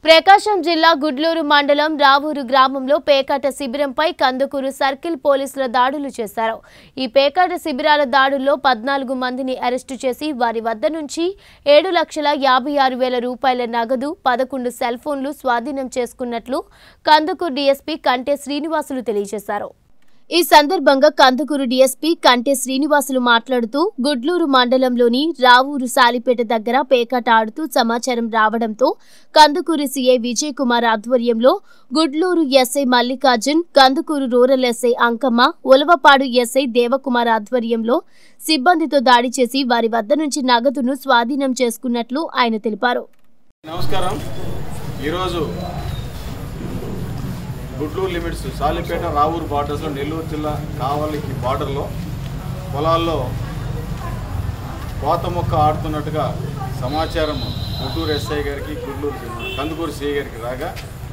ప్రకాశం జిల్లా గుడ్లూరు మండలం రావూరు గ్రామంలో పేకాట శిబిరంపై కందుకూరు సర్కిల్ పోలీసుల దాడులు చేశారు ఈ పేకాట శిబిరాల దాడుల్లో పద్నాలుగు మందిని అరెస్టు చేసి వారి వద్ద నుంచి ఏడు లక్షల యాభై ఆరు వేల రూపాయల నగదు పదకొండు సెల్ ఫోన్లు స్వాధీనం చేసుకున్నట్లు కందుకూరు డీఎస్పీ కంటే శ్రీనివాసులు తెలియజేశారు ఈ సందర్భంగా కందుకూరు డీఎస్పీ కంటే శ్రీనివాసులు మాట్లాడుతూ గుడ్లూరు మండలంలోని రావూరు సాలిపేట దగ్గర పేకాట ఆడుతూ సమాచారం రావడంతో కందుకూరు సీఐ విజయ్ కుమార్ ఆధ్వర్యంలో Gudluru SI Mallikarjun Kandukuru rural SI Ankamma Ulavapadu SI Devakumar ఆధ్వర్యంలో సిబ్బందితో దాడి చేసి వారి వద్ద నుంచి నగదును స్వాధీనం చేసుకున్నట్లు ఆయన తెలిపారు నమస్కారం ఈరోజు గుడ్లూరు లిమిట్స్ సాలిపేట రావూరు బార్డర్స్లో నెల్లూరు జిల్లా కావలికి బార్డర్లో పొలాల్లో కోత మొక్క ఆడుతున్నట్టుగా సమాచారం గుంటూరు ఎస్ఐ గారికి గుడ్లూరు కందుకూరు సిఐ గారికి రాగా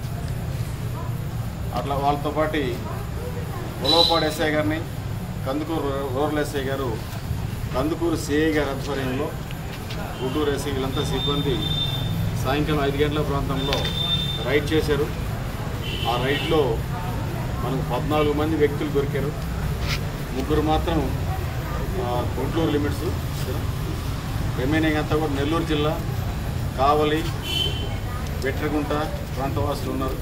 అట్లా వాళ్ళతో పాటు ఉలవపాడు ఎస్ఐ గారిని కందుకూరు రూరల్ ఎస్ఐ గారు కందుకూరు సిఐ గారి ఆధ్వర్యంలో గుంటూరు ఎస్ఐ వీళ్ళంతా సిబ్బంది సాయంకాలం ఐదు గంటల ప్రాంతంలో రైడ్ చేశారు ఆ రైడ్లో మనకు పద్నాలుగు మంది వ్యక్తులు దొరికారు ముగ్గురు మాత్రం ఆ, గుంటూరు లిమిట్స్ రిమైనింగ్ అంతా కూడా నెల్లూరు జిల్లా కావలి వెట్రగుంట ప్రాంతవాసులు ఉన్నారు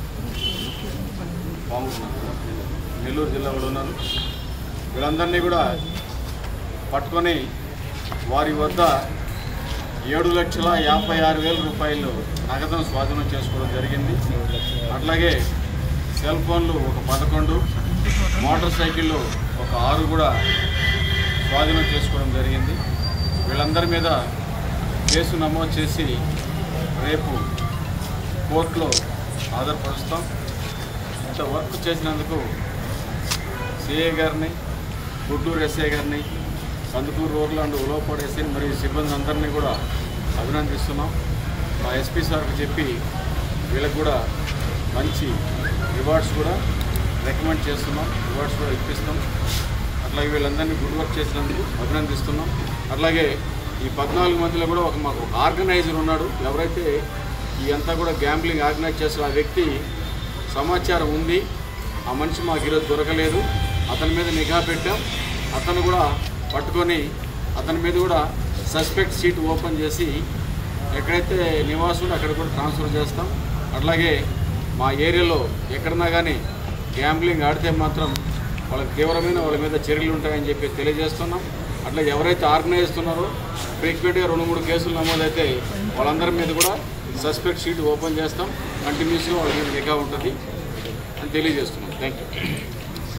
పాము నెల్లూరు జిల్లా కూడా ఉన్నారు వీళ్ళందరినీ కూడా పట్టుకొని వారి వద్ద ఏడు లక్షల యాభై ఆరు వేల రూపాయలు నగదును స్వాధీనం చేసుకోవడం జరిగింది అట్లాగే సెల్ ఫోన్లు ఒక పదకొండు మోటార్ సైకిళ్ళు ఒక ఆరు కూడా స్వాధీనం చేసుకోవడం జరిగింది వీళ్ళందరి మీద కేసు నమోదు చేసి రేపు కోర్టులో హాజరుపరుస్తాం ఇంత వర్క్ చేసినందుకు సిఏ గారిని గుడ్లూరు ఎస్ఐ గారిని కందుకూరు రూరల్ అండ్ ఉలవపాడు ఎస్ఐని మరియు సిబ్బంది అందరినీ కూడా అభినందిస్తున్నాం మా ఎస్పీ సార్కి చెప్పి వీళ్ళకి కూడా మంచి రివార్డ్స్ కూడా రికమెండ్ చేస్తున్నాం రివార్డ్స్ కూడా ఇప్పిస్తాం అట్లాగే వీళ్ళందరినీ గుడ్ వర్క్ చేసినందుకు అభినందిస్తున్నాం అట్లాగే ఈ పద్నాలుగు మందిలో కూడా ఒక మాకు ఒక ఆర్గనైజర్ ఉన్నాడు ఎవరైతే ఈ అంతా కూడా గ్యాంబ్లింగ్ ఆర్గనైజ్ చేసిన ఆ వ్యక్తి సమాచారం ఉంది ఆ మనిషి మాకు ఈరోజు దొరకలేదు అతని మీద నిఘా పెట్టాం అతను కూడా పట్టుకొని అతని మీద కూడా సస్పెక్ట్ సీట్ ఓపెన్ చేసి ఎక్కడైతే నివాసం ఉందో అక్కడ కూడా ట్రాన్స్ఫర్ చేస్తాం అట్లాగే మా ఏరియాలో ఎక్కడన్నా కానీ గ్యాంబ్లింగ్ ఆడితే మాత్రం వాళ్ళకి తీవ్రమైన వాళ్ళ మీద చర్యలు ఉంటాయని చెప్పి తెలియజేస్తున్నాం అట్లా ఎవరైతే ఆర్గనైజ్ చేస్తున్నారో ఫ్రీక్వెంట్గా రెండు మూడు కేసులు నమోదైతే వాళ్ళందరి మీద కూడా సస్పెక్ట్ షీట్ ఓపెన్ చేస్తాం కంటిన్యూస్గా వాళ్ళ మీద నిఘా ఉంటుంది అని తెలియజేస్తున్నాం థ్యాంక్ యూ